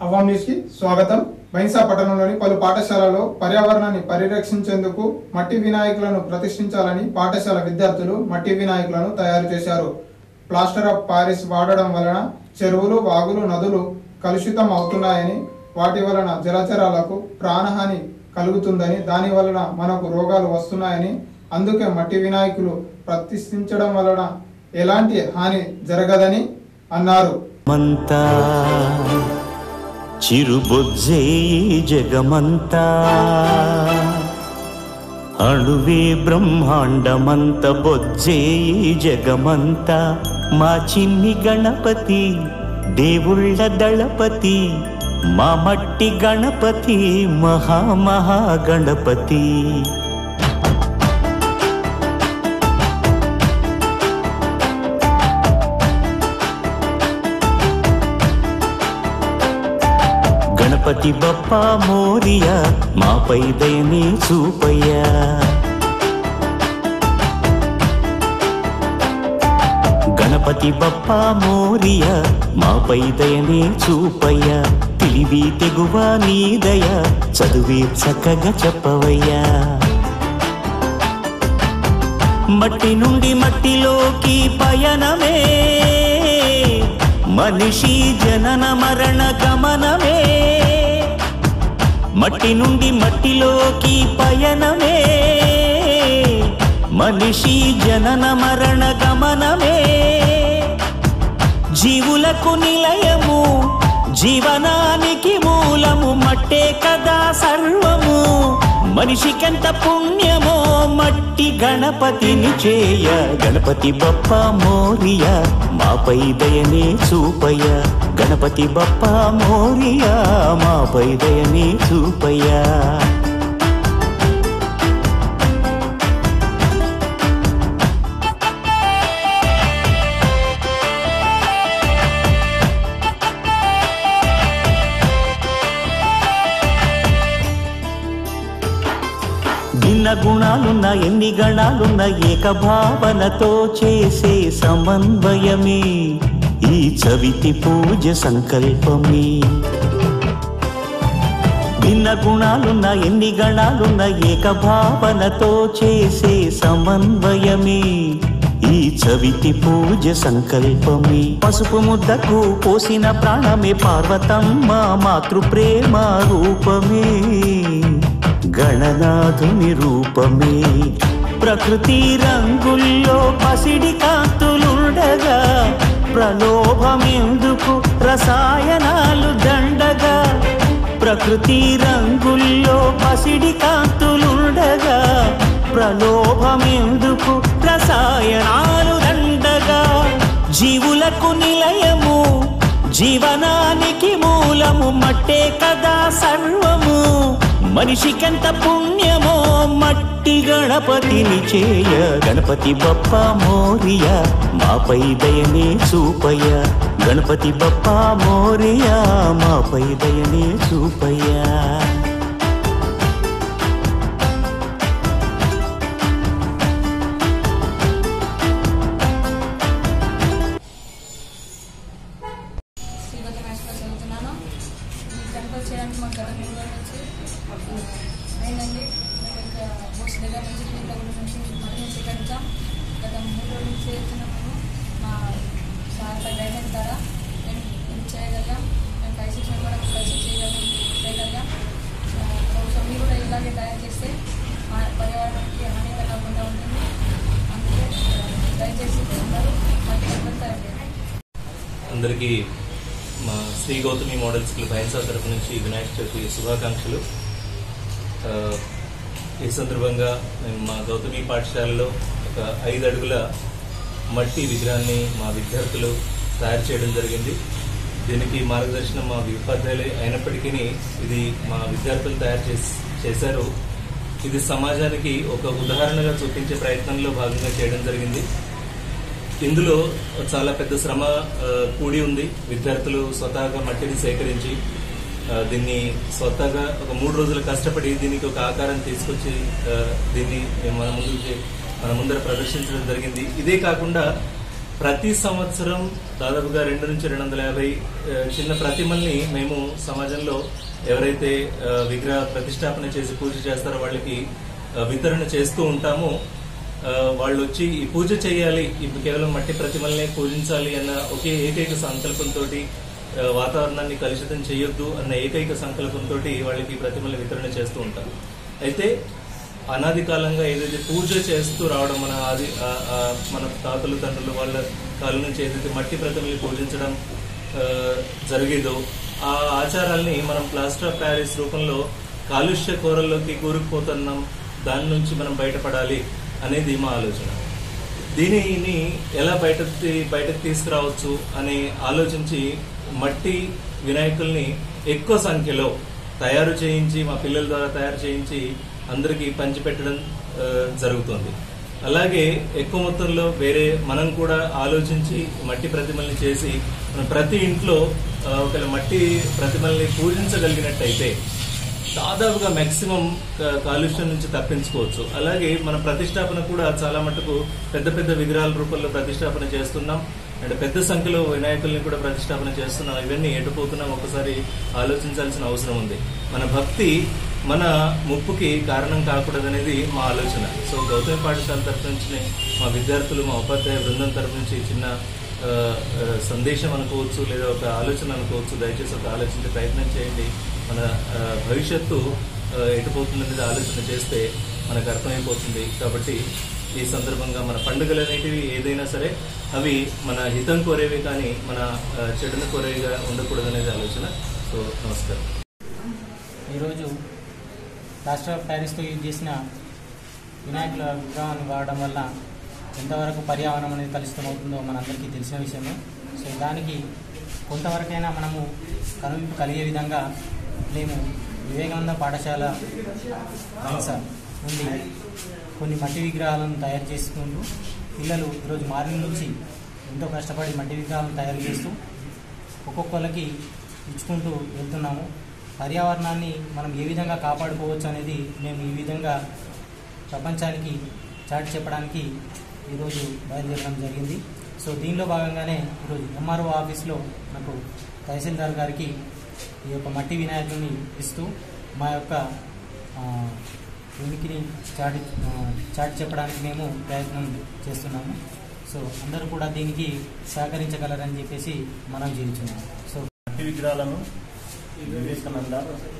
అవాం news కి స్వాగతం బైన్సా పట్టణంలోని పలు పాఠశాలలో పర్యావరణాన్ని పరిరక్షించేందుకు మట్టి వినాయకులను ప్రతిష్ఠించాలని పాఠశాల విద్యార్థులు మట్టి వినాయకులను తయారు చేశారు ప్లాస్టర్ ఆఫ్ పారిస్ వాడడం వలన చెరువులు వాగులు నదులు కలుషితం అవుతున్నాయని వాటి వలన జలచరాలకు ప్రాణహాని కలుగుతుందని దాని వలన మనకు రోగాలు వస్తున్నాయని అందుకే మట్టి వినాయకులు ప్రతిష్ఠించడం వలన ఎలాంటి హాని జరగదని అన్నారు మంతా చిరుబొజ్జే ఈ జగమంతా అణువే బ్రహ్మాండమంత బొజ్జే ఈ జగమంతా మా చిన్ని గణపతి దేవుళ్ళ దళపతి మా మట్టి గణపతి మహామహా గణపతి గణపతి బప్ప మోరియ మాపై దయని చూపయ్యా గణపతి బప్ప మోరియ మాపై దయని చూపయ్యా తెలివి తెగువ నీ దయ చదువే చక్కగా చెప్పవయ్యా మట్టి నుండి మట్టిలోకి పయనమే మనిషి జనన మరణ గమనమే మట్టి నుండి మట్టిలోకి పయనమే మనిషి జనన మరణ గమనమే జీవులకు నిలయము జీవనానికి మూలము మట్టే కదా సర్వము మనిషికెంత పుణ్యమో మట్టి గణపతిని చేయ గణపతి బప్ప మోరియ మాపై దయనే చూపయ్య గణపతి బప్ప మోరియ మాపై దయనే చూపయ్యా భిన్న గుణాలున్న ఎన్ని గణాలున్న ఏకభావనతో చేసే సమన్వయమే ఈ చవితి పూజ సంకల్పమే భిన్న గుణాలున్న ఎన్ని గణాలున్న ఏకభావనతో చేసే సమన్వయమే ఈ చవితి పూజ సంకల్పమే పసుపు ముద్దకు పోసిన ప్రాణమే పార్వతమ్మ మాతృ ప్రేమ రూపమే గణనాథుని రూపమే ప్రకృతి రంగుల్లో పసిడి కాంతులుండగా ప్రలోభమెందుకు రసాయనాలు దండగా ప్రకృతి రంగుల్లో పసిడి కాంతులుండగా ప్రలోభమెందుకు రసాయనాలు దండగా జీవులకు నిలయము జీవనానికి మూలము మట్టే కదా సర్వము మనిషికెంత పుణ్యమో మట్టి గణపతిని చేయ గణపతి బప్ప మోరియ మాపై దయనే చూపయ్య గణపతి బప్ప మోరియ మాపై దయనే చూపయ్యా శ్రీమతి మ్యాథ్స్లో చదువుతున్నాను ఈ టెంపుల్ చేయడానికి మాకు గత మూడు రోజుల నుంచి అయిందండి మేము ఇక్కడ బోస్ దగ్గర నుంచి టీం దగ్గర నుంచి మళ్ళీ సేకరించాం గత మూడు రోజుల నుంచి చేస్తున్నాం మేము మా సార్ గైడెన్స్ ద్వారా మేము ఇది చేయగలిగాం మేము డైసెషన్ కూడా కలిసి చేయగలం చేయగలిగాం ఆ, బహుశా మీరు కూడా ఇలాగే తయారు చేస్తే మా పర్యావరణానికి హాని కలగకుండా ఉంటుంది అందుకే ఆ, దయచేసి అందరూ మట్టి గణపతి తయారు చేయండి అందరికీ మా శ్రీ గౌతమి మోడల్ స్కూల్ బైన్సా తరపు నుంచి వినాయక చవితి శుభాకాంక్షలు ఆ, ఈ సందర్భంగా మేము మా గౌతమి పాఠశాలలో ఒక ఐదు అడుగుల మట్టి విగ్రహాన్ని మా విద్యార్థులు తయారు చేయడం జరిగింది దీనికి మార్గదర్శనం మా ఉపాధ్యాయులే అయినప్పటికీ ఇది మా విద్యార్థులు తయారు చేసి చేశారు ఇది సమాజానికి ఒక ఉదాహరణగా చూపించే ప్రయత్నంలో భాగంగా చేయడం జరిగింది ఇందులో చాలా పెద్ద శ్రమ ఆ, కూడి ఉంది విద్యార్థులు స్వతహాగా మట్టిని సేకరించి ఆ, దీన్ని స్వతహాగా ఒక మూడు రోజులు కష్టపడి దీనికి ఒక ఆకారం తీసుకొచ్చి ఆ, దీన్ని మన ముందుకి మన ముందర ప్రదర్శించడం జరిగింది ఇదే కాకుండా ప్రతి సంవత్సరం దాదాపుగా రెండు నుంచి రెండు వందల యాభై ఆ, చిన్న ప్రతిమల్ని మేము సమాజంలో ఎవరైతే ఆ, విగ్రహ ప్రతిష్టాపన చేసి పూజ చేస్తారో వాళ్ళకి ఆ, వితరణ చేస్తూ ఉంటామో ఆ, వాళ్ళు వచ్చి ఈ పూజ చేయాలి ఇప్పుడు కేవలం మట్టి ప్రతిమల్నే పూజించాలి అన్న ఒకే ఏకైక సంకల్పంతో వాతావరణాన్ని కలుషితం చేయొద్దు అన్న ఏకైక సంకల్పంతో వాళ్ళకి ప్రతిమల వితరణ చేస్తూ ఉంటారు అయితే అనాది కాలంగా ఏదైతే పూజ చేస్తూ రావడం మన ఆది ఆ- ఆ మన తాతలు తండ్రులు వాళ్ళ కాలం నుంచి ఏదైతే మట్టి ప్రతిమల్ని పూజించడం ఆ, జరిగేదో ఆ ఆచారాల్ని మనం ప్లాస్టర్ ఆఫ్ ప్యారిస్ రూపంలో కాలుష్య కూరల్లోకి కూరుకుపోతున్నాం దాని నుంచి మనం బయటపడాలి అనేది మా ఆలోచన దీనిని ఎలా బయట బయటకు తీసుకురావచ్చు అని ఆలోచించి మట్టి వినాయకుల్ని ఎక్కువ సంఖ్యలో తయారు చేయించి మా పిల్లల ద్వారా తయారు చేయించి అందరికీ పంచిపెట్టడం ఆ, జరుగుతుంది అలాగే ఎక్కువ మొత్తంలో వేరే మనం కూడా ఆలోచించి మట్టి ప్రతిమల్ని చేసి మన ప్రతి ఇంట్లో ఆ, ఒకవేళ మట్టి ప్రతిమల్ని పూజించగలిగినట్టయితే దాదాపుగా మాక్సిమం కాలుష్యం నుంచి తప్పించుకోవచ్చు అలాగే మన ప్రతిష్టాపన కూడా చాలా మటుకు పెద్ద పెద్ద విగ్రహాల రూపంలో ప్రతిష్టాపన చేస్తున్నాం అండ్ పెద్ద సంఖ్యలో వినాయకుల్ని కూడా ప్రతిష్టాపన చేస్తున్నాం ఇవన్నీ ఎటుపోతున్నాం ఒకసారి ఆలోచించాల్సిన అవసరం ఉంది మన భక్తి మన ముప్పుకి కారణం కాకూడదనేది మా ఆలోచన సో గౌతమి పాఠశాల తరఫు నుంచి మా విద్యార్థులు మా ఉపాధ్యాయ బృందం తరఫు నుంచి చిన్న ఆ, ఆ, సందేశం అనుకోవచ్చు లేదా ఒక ఆలోచన అనుకోవచ్చు దయచేసి ఒక ఆలోచించే ప్రయత్నం చేయండి మన ఆ, భవిష్యత్తు ఆ, ఎటుపోతుందనేది ఆలోచన చేస్తే మనకు అర్థమైపోతుంది కాబట్టి ఈ సందర్భంగా మన పండుగలు అనేటివి ఏదైనా సరే అవి మన హితం కోరేవి కానీ మన ఆ, చెడును కోరేవిగా ఉండకూడదనేది ఆలోచన సో నమస్కారం ఈరోజు ప్లాస్టర్ ఆఫ్ ప్యారిస్తో యూజ్ చేసిన వినాయకుల విగ్రహాన్ని వాడడం వల్ల ఎంతవరకు పర్యావరణం అనేది కలుషితం అవుతుందో మనందరికీ తెలిసిన విషయమే సో దానికి కొంతవరకైనా మనము కనువింపు కలిగే విధంగా మేము వివేకానంద పాఠశాల హింస నుండి కొన్ని మట్టి విగ్రహాలను తయారు చేసుకుంటూ పిల్లలు ఈరోజు మార్నింగ్ నుంచి ఎంతో కష్టపడి మట్టి విగ్రహాలను తయారు చేస్తూ ఒక్కొక్కరికి ఇచ్చుకుంటూ వెళ్తున్నాము పర్యావరణాన్ని మనం ఏ విధంగా కాపాడుకోవచ్చు అనేది మేము ఈ విధంగా ప్రపంచానికి చాటి చెప్పడానికి ఈరోజు బయలుదేరడం జరిగింది సో దీనిలో భాగంగానే ఈరోజు ఎంఆర్ఓ ఆఫీస్లో నాకు తహసీల్దార్ గారికి ఈ యొక్క మట్టి వినాయకుడిని ఇస్తూ మా యొక్క ఆ, ఉనికిని చాటి ఆ, చాటి చెప్పడానికి మేము ప్రయత్నం చేస్తున్నాము సో అందరూ కూడా దీనికి సహకరించగలరని చెప్పేసి మనం చేయించున్నాము సో మట్టి విగ్రహాలను వివేకానంద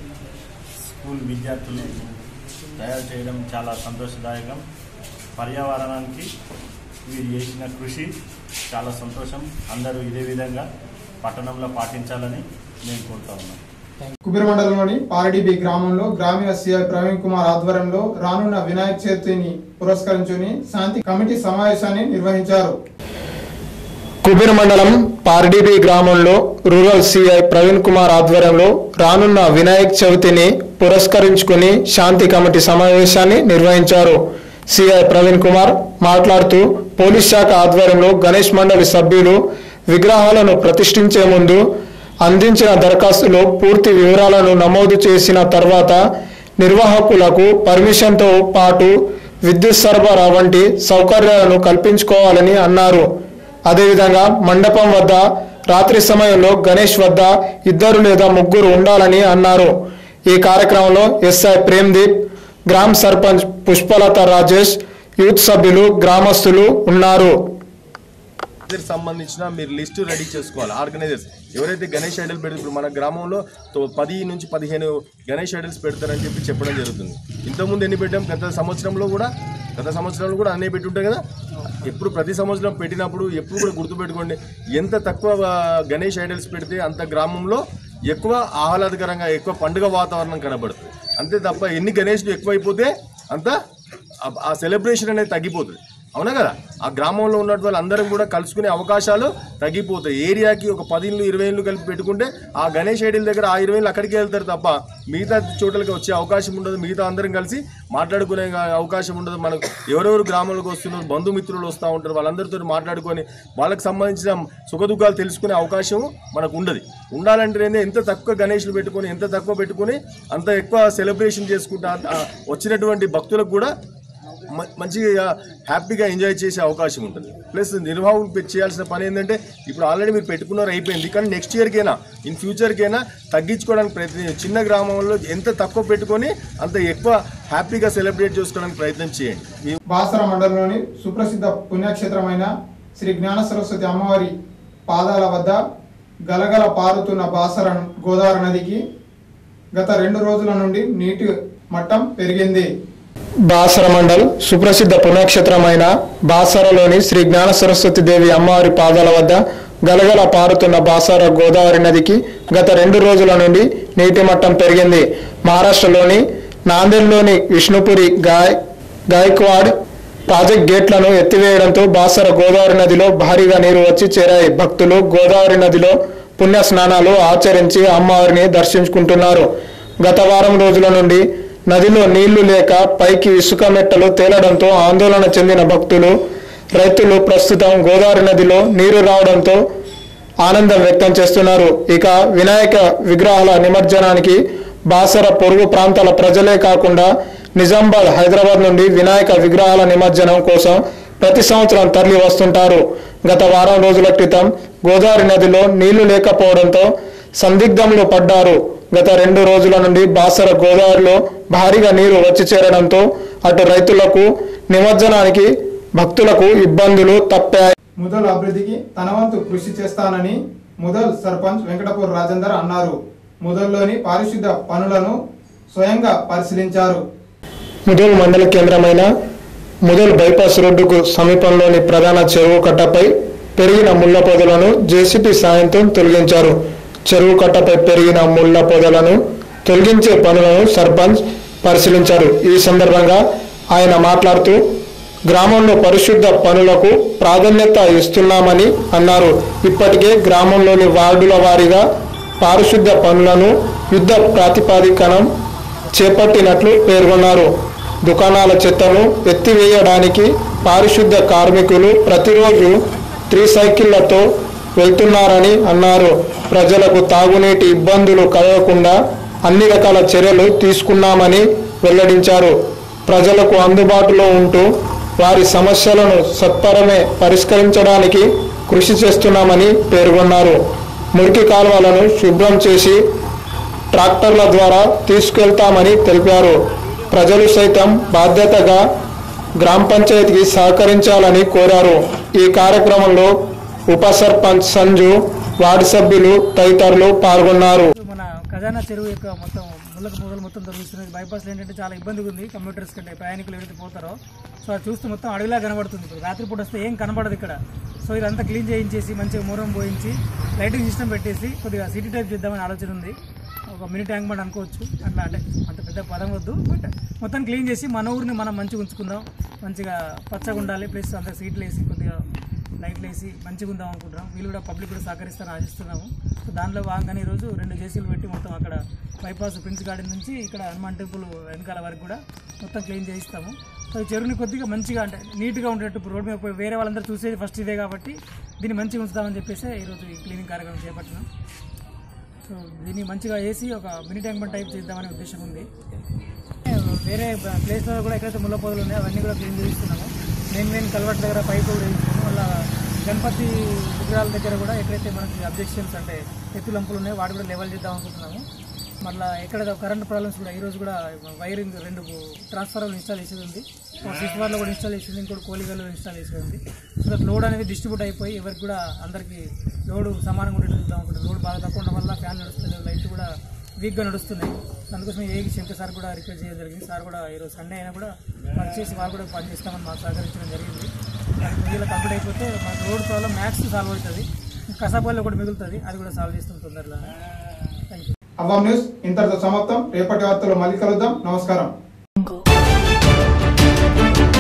స్కూల్ విద్యార్థులు తయారు చేయడం చాలా సంతోషదాయకం పర్యావరణానికి వీరు చేసిన కృషి చాలా సంతోషం అందరూ ఇదే విధంగా పట్టణంలో పాటించాలని నేను కోరుతా ఉన్నాను కుబీర్ మండలంలోని పారడీబి గ్రామంలో గ్రామీణ సిఐ ప్రవీణ్ కుమార్ ఆధ్వర్యంలో రానున్న వినాయక చవితిని పురస్కరించుని శాంతి కమిటీ సమావేశాన్ని నిర్వహించారు కుబీర్ మండలం పార్డీబీ గ్రామంలో రూరల్ సిఐ ప్రవీణ్ కుమార్ ఆధ్వర్యంలో రానున్న వినాయక చవితిని పురస్కరించుకుని శాంతి కమిటీ సమావేశాన్ని నిర్వహించారు సిఐ ప్రవీణ్ కుమార్ మాట్లాడుతూ పోలీస్ శాఖ ఆధ్వర్యంలో గణేష్ మండలి సభ్యులు విగ్రహాలను ప్రతిష్ఠించే ముందు అందించిన దరఖాస్తులో పూర్తి వివరాలను నమోదు చేసిన తర్వాత నిర్వాహకులకు పర్మిషన్తో పాటు విద్యుత్ సరఫరా వంటి సౌకర్యాలను కల్పించుకోవాలని అన్నారు అదేవిధంగా మండపం వద్ద రాత్రి సమయంలో గణేష్ వద్ద ఇద్దరు లేదా ముగ్గురు ఉండాలని అన్నారు ఈ కార్యక్రమంలో ఎస్ఐ ప్రేమ్దీప్ గ్రామ సర్పంచ్ పుష్పలత రాజేష్ యూత్ సభ్యులు గ్రామస్తులు ఉన్నారు దీనికి సంబంధించిన మీరు లిస్ట్ రెడీ చేసుకోవాలి ఆర్గనైజర్స్ ఎవరైతే గణేష్ ఐడల్ పెడతారు ఇప్పుడు మన గ్రామంలో తో- పది నుంచి పదిహేను గణేష్ ఐడల్స్ పెడతారని చెప్పి చెప్పడం జరుగుతుంది ఇంతకుముందు ఎన్ని పెట్టాం గత సంవత్సరంలో కూడా గత సంవత్సరంలో కూడా అన్నీ పెట్టి ఉంటాయి కదా ఎప్పుడు ప్రతి సంవత్సరం పెట్టినప్పుడు ఎప్పుడు కూడా గుర్తుపెట్టుకోండి ఎంత తక్కువ ఆ, గణేష్ ఐడల్స్ పెడితే అంత గ్రామంలో ఎక్కువ ఆహ్లాదకరంగా ఎక్కువ పండుగ వాతావరణం కనబడుతుంది అంతే తప్ప ఎన్ని గణేష్లు ఎక్కువైపోతే అంత ఆ- ఆ సెలబ్రేషన్ అనేది తగ్గిపోతుంది అవునా కదా ఆ గ్రామంలో ఉన్నటువంటి వాళ్ళందరం కూడా కలుసుకునే అవకాశాలు తగ్గిపోతాయి ఏరియాకి ఒక పది ఇళ్ళు ఇరవై ఇళ్ళు కలిపి పెట్టుకుంటే ఆ గణేష్ ఐడీల దగ్గర ఆ ఇరవై ఇళ్ళు అక్కడికి వెళ్తారు తప్ప మిగతా చోట్లకి వచ్చే అవకాశం ఉండదు మిగతా అందరం కలిసి మాట్లాడుకునే అవకాశం ఉండదు మనకు ఎవరెవరు గ్రామంలోకి వస్తున్నారు బంధుమిత్రులు వస్తూ ఉంటారు వాళ్ళందరితో మాట్లాడుకొని వాళ్ళకి సంబంధించిన సుఖదుఖాలు తెలుసుకునే అవకాశం మనకు ఉండదు ఉండాలంటే ఏంది, ఎంత తక్కువ గణేష్లు పెట్టుకొని ఎంత తక్కువ పెట్టుకొని అంత ఎక్కువ సెలబ్రేషన్ చేసుకుంటా ఆ వచ్చినటువంటి భక్తులకు కూడా మ- మంచిగా హ్యాపీగా ఎంజాయ్ చేసే అవకాశం ఉంటుంది ప్లస్ నిర్వాహకులు పె- చేయాల్సిన పని ఏంటంటే ఇప్పుడు ఆల్రెడీ మీరు పెట్టుకున్నారు అయిపోయింది కానీ నెక్స్ట్ ఇయర్కైనా ఇన్ ఫ్యూచర్కైనా తగ్గించుకోవడానికి ప్రయత్నం చిన్న గ్రామంలో ఎంత తక్కువ పెట్టుకొని అంత ఎక్కువ హ్యాపీగా సెలబ్రేట్ చేసుకోవడానికి ప్రయత్నం చేయండి మీ బాసర మండలంలోని సుప్రసిద్ధ పుణ్యక్షేత్రమైన శ్రీ జ్ఞాన సరస్వతి అమ్మవారి పాదాల వద్ద గలగల పారుతున్న బాసర గోదావరి నదికి గత రెండు రోజుల నుండి నీటి మట్టం పెరిగింది బాసర మండల్ సుప్రసిద్ధ పుణ్యక్షేత్రమైన బాసరలోని శ్రీ జ్ఞాన సరస్వతి దేవి అమ్మవారి పాదాల వద్ద గలగల పారుతున్న బాసర గోదావరి నదికి గత రెండు రోజుల నుండి నీటి మట్టం పెరిగింది మహారాష్ట్రలోని నాందేడ్లోని విష్ణుపురి గాయ్ గాయక్వాడ్ ప్రాజెక్ట్ గేట్లను ఎత్తివేయడంతో బాసర గోదావరి నదిలో భారీగా నీరు వచ్చి చేరాయి భక్తులు గోదావరి నదిలో పుణ్య స్నానాలు ఆచరించి అమ్మవారిని దర్శించుకుంటున్నారు గత వారం రోజుల నుండి నదిలో నీళ్లు లేక పైకి ఇసుక మెట్టలు తేలడంతో ఆందోళన చెందిన భక్తులు రైతులు ప్రస్తుతం గోదావరి నదిలో నీరు రావడంతో ఆనందం వ్యక్తం చేస్తున్నారు ఇక వినాయక విగ్రహాల నిమజ్జనానికి బాసర పొరుగు ప్రాంతాల ప్రజలే కాకుండా నిజామాబాద్ హైదరాబాద్ నుండి వినాయక విగ్రహాల నిమజ్జనం కోసం ప్రతి సంవత్సరం తరలి వస్తుంటారు గత వారం రోజుల క్రితం గోదావరి నదిలో నీళ్లు లేకపోవడంతో సందిగ్ధంలో పడ్డారు గత రెండు రోజుల నుండి బాసర గోదావరిలో భారీగా నీరు వచ్చి చేరడంతో అటు రైతులకు నిమజ్జనానికి భక్తులకు ఇబ్బందులు తప్పాయి ముదల్ అభివృద్ధికి తన వంతు కృషి చేస్తానని ముదల్ సర్పంచ్ వెంకటపూర్ రాజేందర్ అన్నారు ముదల్లోని పారిశుద్ధ పనులను స్వయంగా పరిశీలించారు ముదల్ మండల కేంద్రమైన ముదల్ బైపాస్ రోడ్డుకు సమీపంలోని ప్రధాన చెరువు కట్టపై పెరిగిన ముళ్ళ పొదలను జేసీబీ సాయంతో తొలగించారు చెరువు కట్టపై పెరిగిన ముళ్ళ పొదలను తొలగించే పనులను సర్పంచ్ పరిశీలించారు ఈ సందర్భంగా ఆయన మాట్లాడుతూ గ్రామంలో పరిశుద్ధ పనులకు ప్రాధాన్యత ఇస్తున్నామని అన్నారు ఇప్పటికే గ్రామంలోని వార్డుల వారీగా పారిశుద్ధ పనులను యుద్ధ ప్రాతిపాదికనం చేపట్టినట్లు పేర్కొన్నారు దుకాణాల చెత్తను ఎత్తివేయడానికి పారిశుద్ధ కార్మికులు ప్రతిరోజు త్రిసైకిళ్లతో వెళ్తున్నారని అన్నారు ప్రజలకు తాగునీటి ఇబ్బందులు కలగకుండా అన్ని రకాల చర్యలు తీసుకున్నామని వెల్లడించారు ప్రజలకు అందుబాటులో ఉంటూ వారి సమస్యలను సత్వరమే పరిష్కరించడానికి కృషి చేస్తున్నామని పేర్కొన్నారు మురికి కాలువలను శుభ్రం చేసి ట్రాక్టర్ల ద్వారా తీసుకెళ్తామని తెలిపారు ప్రజలు సైతం బాధ్యతగా గ్రామ పంచాయతీకి సహకరించాలని కోరారు ఈ కార్యక్రమంలో ఉప సర్పంచ్ సంజు వార్డు సభ్యులు తదితరులు పాల్గొన్నారు మన ఖజానా చెరువు యొక్క మొత్తం ముళ్ళకు మొదలు మొత్తం దొరుకుతున్నది బైపాస్లో ఏంటంటే చాలా ఇబ్బందిగా ఉంది కంప్యూటర్స్ కంటే ప్రయాణికులు ఎవరైతే పోతారో సో అది చూస్తే మొత్తం అడవిలా కనబడుతుంది ఇప్పుడు రాత్రిపూట వస్తే ఏం కనబడదు ఇక్కడ సో ఇదంతా క్లీన్ చేయించేసి మంచిగా మూరం పోయించి లైటింగ్ సిస్టమ్ పెట్టేసి కొద్దిగా సిటీ టైప్ చేద్దామని ఆలోచన ఉంది ఒక మినీ ట్యాంక్ బండ్ అనుకోవచ్చు అట్లా అంటే అంత పెద్ద పదం వద్దు బట్ మొత్తం క్లీన్ చేసి మన ఊరిని మనం మంచిగా ఉంచుకుందాం మంచిగా పచ్చగా ఉండాలి ప్లస్ అంత సీట్లు వేసి కొద్దిగా లైట్లు వేసి మంచిగా ఉందాం అనుకుంటున్నాం వీళ్ళు కూడా పబ్లిక్ కూడా సహకరిస్తారని ఆశిస్తున్నాము సో దానిలో భాగంగానే ఈరోజు రెండు జేసీలు పెట్టి మొత్తం అక్కడ బైపాస్ ప్రిన్స్ గార్డెన్ నుంచి ఇక్కడ హనుమాన్ టెంపుల్ వెనకాల వరకు కూడా మొత్తం క్లీన్ చేయిస్తాము సో ఈ చెరువుని కొద్దిగా మంచిగా అంటే నీట్గా ఉండేట్టు ఇప్పుడు రోడ్డు మీద పోయి వేరే వాళ్ళందరూ చూసేది ఫస్ట్ ఇదే కాబట్టి దీన్ని మంచిగా ఉంచుదామని చెప్పేసి ఈరోజు ఈ క్లీనింగ్ కార్యక్రమం చేపట్టినాం సో దీన్ని మంచిగా వేసి ఒక మినీ ట్యాంక్ బండ్ టైప్ చేద్దామనే ఉద్దేశం ఉంది వేరే ప్లేస్లో కూడా ఎక్కడైతే ముళ్ళ పొదలు ఉన్నాయో అవన్నీ కూడా క్లీన్ చేయిస్తున్నాము మెయిన్ మెయిన్ కలవట్ దగ్గర పైపు కూడా వేయిస్తున్నాము వల్ల గణపతి విగ్రహాల దగ్గర కూడా ఎక్కడైతే మనకి అబ్జెక్షన్స్ అంటే ఎత్తు లంపులు ఉన్నాయో వాటి కూడా లెవెల్ చేద్దాం అనుకుంటున్నాము మళ్ళీ ఎక్కడ కరెంట్ ప్రాబ్లమ్స్ కూడా ఈరోజు కూడా వైరింగ్ రెండు ట్రాన్స్ఫార్మర్లు ఇన్స్టాల్ చేసేది ఉంది స్విచ్ బార్లో కూడా ఇన్స్టాల్ చేసింది ఇంకోటి కోలిగల్లో ఇన్స్టాల్ చేసేది ఉంది సో దట్ లోడ్ అనేది డిస్ట్రిబ్యూట్ అయిపోయి ఎవరికి కూడా అందరికీ లోడ్ సమానంగా ఉండేది చూద్దాం అనుకుంటున్నాం లోడ్ బాగా తక్కువ ఉండడం వల్ల ఫ్యాన్ నడుస్తుంది లైట్ కూడా వీక్గా నడుస్తున్నాయి అందుకోసం ఏ శంకర్ సార్ కూడా రిక్వెస్ట్ చేయడం జరిగింది సార్ కూడా ఈరోజు సండే అయినా కూడా వర్క్ చేసి వాళ్ళు కూడా పని చేస్తామని మాకు సహకరించడం జరిగింది వీళ్ళు కంప్లీట్ అయిపోతే మనకు రోడ్ ప్రాబ్లం మ్యాథ్స్ సాల్వ్ అవుతుంది కసాబాల్లో ఒకటి మిగులుతుంది అది కూడా సాల్వ్ చేస్తాం తొందరలో థ్యాంక్ యూ అవ్వం న్యూస్ ఇంతటితో సమాప్తం రేపటి వార్తలు మళ్ళీ కలుద్దాం నమస్కారం